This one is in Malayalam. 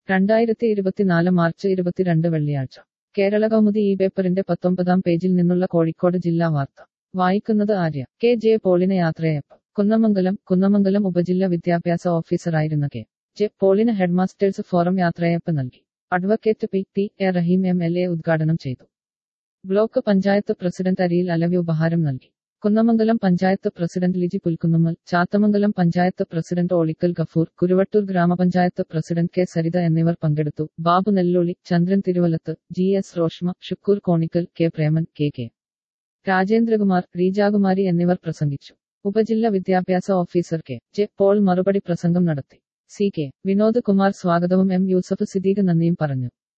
രണ്ടായിരത്തി ഇരുപത്തിനാല് മാർച്ച് ഇരുപത്തിരണ്ട് വെള്ളിയാഴ്ച കേരള കൗമുദി ഈ പേപ്പറിന്റെ പത്തൊമ്പതാം പേജിൽ നിന്നുള്ള കോഴിക്കോട് ജില്ലാ വാർത്ത വായിക്കുന്നത് ആര്യ കെ ജെ പോളിന് യാത്രയപ്പ് കുന്നമംഗലം കുന്നമംഗലം ഉപജില്ല വിദ്യാഭ്യാസ ഓഫീസറായിരുന്ന കെ ജെ പോളിന് ഹെഡ്മാസ്റ്റേഴ്സ് ഫോറം യാത്രയപ്പ് നൽകി advocate P T A Raheem M L A ഉദ്ഘാടനം ചെയ്തു ബ്ലോക്ക് പഞ്ചായത്ത് പ്രസിഡന്റ് അരിയിൽ അലവി ഉപഹാരം നൽകി Kunnamangalam panchayat president Liji Pulkunnummal Chathamangalam panchayat president Olikkal Gafoor Kuruvattur grama panchayat president K Saritha എന്നിവർ പങ്കെടുത്തു Babu Nelloli Chandran Thiruvallath G S Roshma Shukoor Konikkal K Preman K K Rajendrakumar Reejakumari എന്നിവർ പ്രസംഗിച്ചു ഉപജില്ല വിദ്യാഭ്യാസ ഓഫീസർ കെ ജെ പോൾ മറുപടി പ്രസംഗം നടത്തി സി കെ വിനോദ് കുമാർ സ്വാഗതവും എം യൂസഫ് സിദ്ദീഖ് നന്ദിയും പറഞ്ഞു